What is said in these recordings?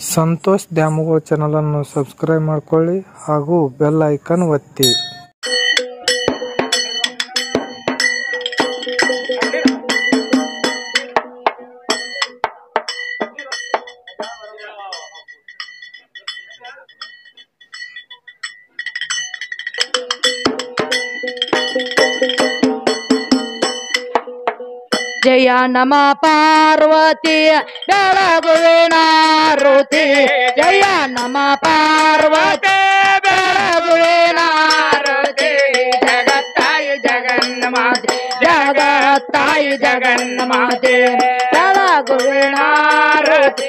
ಸಂತೋಷ್ ದ್ಯಾಮವ್ವ ಚಾನಲನ್ನು ಸಬ್ಸ್ಕ್ರೈಬ್ ಮಾಡ್ಕೊಳ್ಳಿ ಹಾಗೂ ಬೆಲ್ ಐಕಾನ್ ಒತ್ತಿ ಜಯ ನಮ ಪಾರ್ವತಿ ಬೆಳಗುವಿನಾರುತಿ ಜಯ ನಮ ಪಾರ್ವತಿ ಬೆಳಗುವಿನಾರುತಿ ಜಗತ್ತಾಯಿ ಜಗನ್ಮಾತೆ ಜಗತ್ತಾಯಿ ಜಗನ್ಮಾತೆ ಬೆಳಗುವಿನಾರುತಿ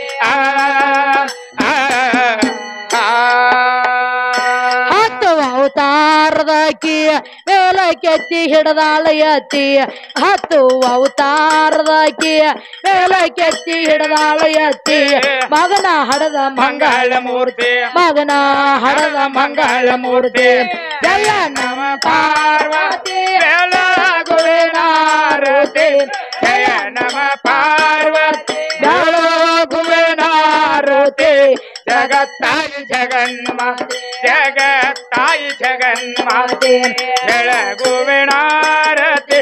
ಹತ್ತು ಅವತಾರದಕಿ ಮೇಲ ಕೆತ್ತಿ ಹಿಡದಾಳ ಎತ್ತಿ ಹತ್ತು ಅವತಾರದಕಿ ಮೇಲ ಕೆತ್ತಿ ಹಿಡದಾಳ ಎತ್ತಿ ಮಗನ ಹಡದ ಮಂಗಳ ಮೂರ್ತಿ ಮಗನ ಹಡದ ಮಂಗಳ ಮೂರ್ತಿ ಜಯ ನಮ ಪಾರ್ವತಿ ಬೆಳಗುವಿನಾರುತಿ ಜಯ ನಮ ಪಾರ್ವತಿ ಬೆಳಗುವಿನಾರುತಿ ಜಗತ್ತಾಯಿ ಜಗನ್ಮಾತೆ ಜಗತ್ತಾಯಿ ಜಗನ್ಮಾತೆ ಬೆಳಗುವಿನಾರತಿ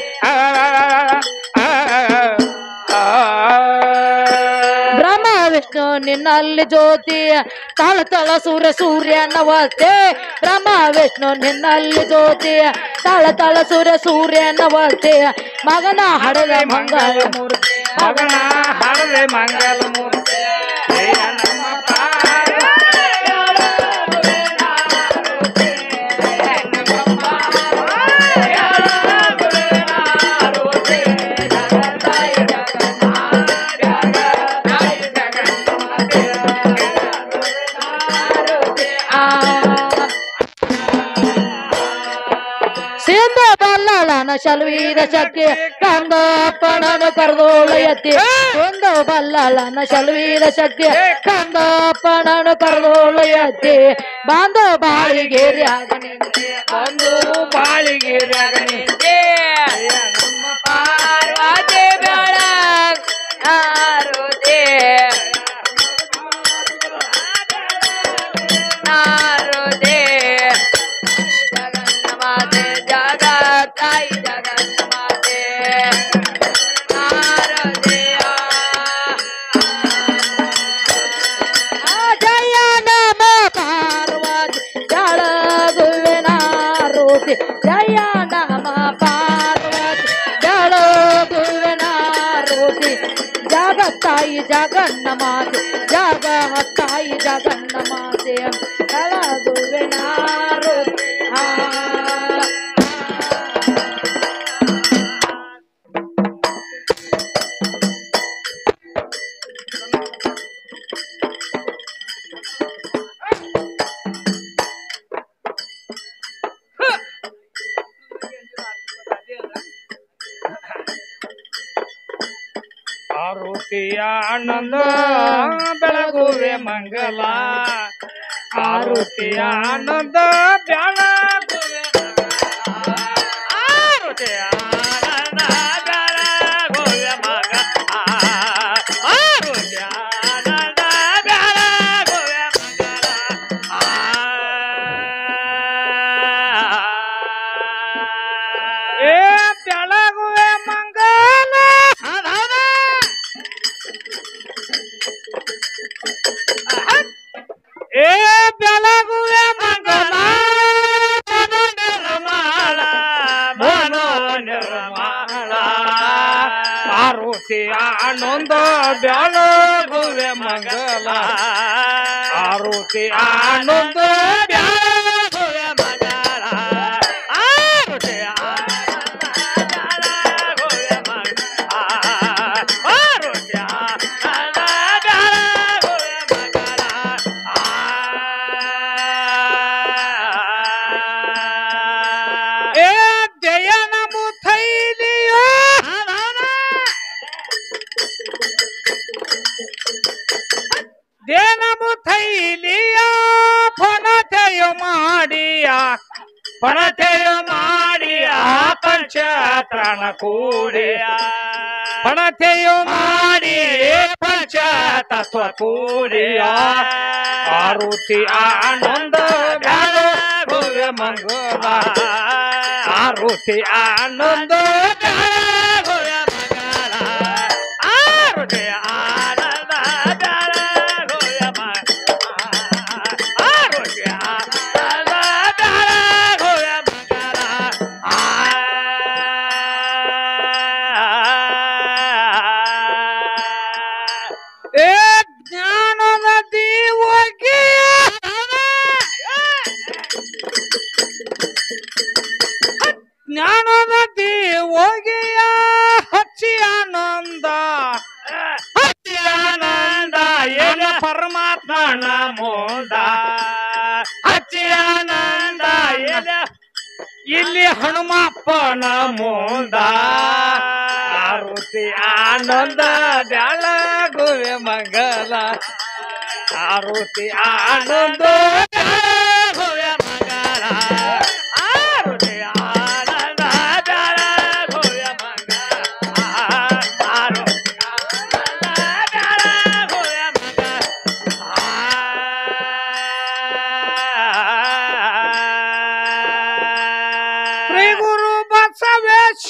ಬ್ರಹ್ಮ ವಿಷ್ಣು ನಿನ್ನಲ್ಲಿ ಜ್ಯೋತಿ ತಳ ತಳ ಸೂರ್ಯ ಸೂರ್ಯನವತೆ ಬ್ರಹ್ಮ ವಿಷ್ಣು ನಿನ್ನಲ್ಲಿ ಜ್ಯೋತಿ ತಳ ತಳ ಸೂರ್ಯ ಸೂರ್ಯನವತೆ ಮಗನ ಹಡದ ಮಂಗಳ ಮೂರ್ತಿ ಮಗನ ಹರದೆ ಮಂಗಲ ಮೂರ್ತಿ ಜಯ ನಮ ಸಿಂಧ ಬಲ್ಲಳನ ಶಲ್ವೀದ ಶಕ್ತಿ ಕಂದಪ್ಪನನು ಕರೆದೋಳು ಎತ್ತಿ ಒಂದು ಬಲ್ಲಳನ ಶಲ್ವೀದ ಶಕ್ತಿ ಕಂದಪ್ಪನನು ಕರೆದೋಳು ಎತ್ತಿ ಬಾಂಧವ ಬಾಳಿಗೇರಿ ಆಗ ನಿಂತೆ ಒಂದು ಬಾಳಿಗೆ ರಗನಿದ್ದೆ ನಮ್ಮ ಪಾರ್ವತಿ ಬೆಳಗ್ ಆರುದೆ ನಾರುದೆ ಜಗನ್ಮಾತೆ ಜಗತ್ತಾಯಿ ಜಗನ್ಮಾತೆ ನಾರುದೆಯ ಜಯ ನಮ ಪಾರ್ವತಿ ಜಳಗುವಿನಾರುತಿ ಜಯ ನಮ ಪಾರ್ವತಿ ಜಳಗುವಿನಾರುತಿ ಜಗತ್ತಾಯಿ ಜಗನ್ನಮಾತೆ ಜಗತ್ತಾಯಿ ಜಗನ್ನಮಾತೆ ಜಳಗುವಿನಾರುತಿ ಆ ಆರುತಿಯ ಆನಂದ ಬೆಳಗುವೆ ಮಂಗಲ ಆರುತಿಯ ಆನಂದ ಬೆಳಗುವೆ ಆರುತಿಯ ಆನಂದ ಬೆಳಗುವೆ ಮಗ ಆರುತಿಯ ಆನಂದ ಬೆಳಗುವೆ ಮಂಗಲ ಏ ಬೆಳಗುವೆ ಮಂಗಲ ಏ ಬೆಳಗುವೆ ಮಂಗಲ ಮನೋ ನಿರ್ಮಲ ಮನೋ ನಿರ್ಮಲ ಆರುತಿ ಆನಂದ ಬೆಳಗುವೆ ಮಂಗಲ ಆರುತಿ ಆನಂದ ಬೆಳಗುವೆ ಮಂಗಲ ಆರುತಿ ಆನಂದ ಬೆಳಗುವೆ ಮಂಗಲ ಆರುತಿ ಆನಂದ ಬೆಳಗುವೆ ಮಂಗಲ ಏ ಜಯನ ಮುಥೈಲಿಯೋ ದೇನ ಮುಥೈಲಿಯ ಫಣತೆಯು ಮಾಡಿಯ ಫಣತೆಯು ಮಾಡಿಯ ಪಂಚ ಪಂಚತ್ರಣ ಕೂಡಿಯ ಪಣತೆಯು ಮಾಡಿ ಪಂಚ ತತ್ವ ಕೂಡಿಯ ಆರುತಿ ಆನಂದ ಬ್ಯಾಡ ಭವ್ಯ ಮಂಗಲ ಆರುತಿ ಆನಂದ ಬ್ಯಾಡ ಭವ್ಯ ಮಂಗಲ ಆರುತಿ ಆನಂದ ಬ್ಯಾಡ ಭವ್ಯ ಮಂಗಲ ಆರುತಿ ಆನಂದ ಬ್ಯಾಡ ಭವ್ಯ ಮಂಗಲ ಏ ಜ್ಞಾನದ ದೀವಗೆ ಜ್ಞಾನದ ದೀವಗೆಯ ಹಚ್ಚಿ ಆನಂದ ಹಚ್ಚಿ ಆನಂದ ಏನ ಪರಮಾತ್ಮನ ಮೋದ ಹಚ್ಚಿ ಆನಂದ ಏನ ಇಲ್ಲಿ ಹನುಮಪ್ಪನ ಮೋದ ಆರುತಿ ಆನಂದ ಬ್ಯಾಳಗುವೆ ಮಂಗಲ ಆರುತಿ ಆನಂದ ಬ್ಯಾಳಗುವೆ ಮಂಗಲ ಆರುತಿ ಆನಂದ ಬ್ಯಾಳಗುವೆ ಮಂಗಲ ಆರುತಿ ಆನಂದ ಬ್ಯಾಳಗುವೆ ಮಂಗಲ ಶ್ರೀ ಗುರು ಬಸವೇಶ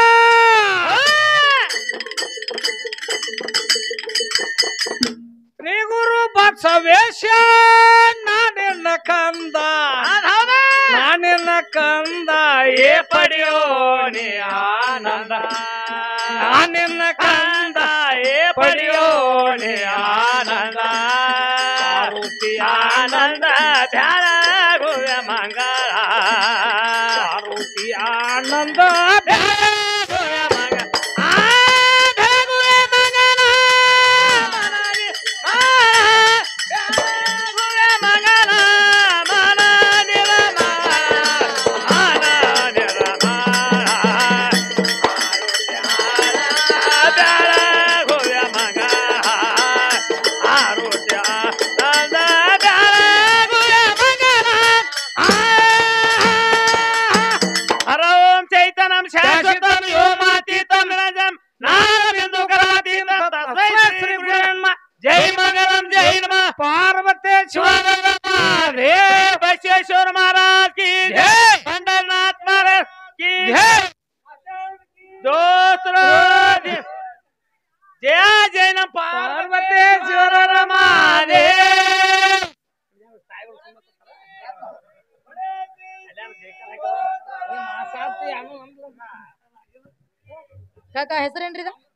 ಶ್ರೀ ಗುರು ಬಸವೇಶ ನಾನಿನ್ನ ಕಂದ ನಾನಿನ್ನ ಕಂದ ಏ ಪಡೆಯೋ ನೀ ಆನಂದ ನಾನಿನ್ನ ಕಂದ ಏ ಪಡೆಯೋ ನೀ ಆನಂದ ಆರುತಿ ಆನಂದ ಧ್ಯಾನ ಗುವ್ಯ ಮಂಗಳ ಆರುತಿ ಆನಂದ ಧ್ಯಾನ ಗುವ್ಯ ಮಂಗಳ ಆ ಧ್ಯಾನ ಗುವ್ಯ ಮಂಗಳ ಮನದಿ ಗುವ್ಯ ಮಂಗಳ ಮನ ನಿರಮ ಮನ ನಿರಮ ಹರಂ ಚೈತನ್ಯಂ ಶಾಶ್ವತಂ ವ್ಯೋಮಾತೀತಂ ನಿರಂಜನಂ ನಾನಬಿಂದು ಕರಾತೀತ ತಸ್ಮೈ ಶ್ರೀ ಗುರುನ್ಮ ಜೈ ಮಂಗಲಂ ಜೈ ನಮಃ ಪಾರ್ವತಿ ಶಿವಾನಂದ ರೇ ಬಸವೇಶ್ವರ ಮಹಾರಾಜ್ ಕಿ ಜೈ पंडरनाथ महाराज की जय दोस्तों जय जय न पार्वतीश्वर महादेव ಕಾಕ ಹೆಸರೇನ್ರಿ ಇದು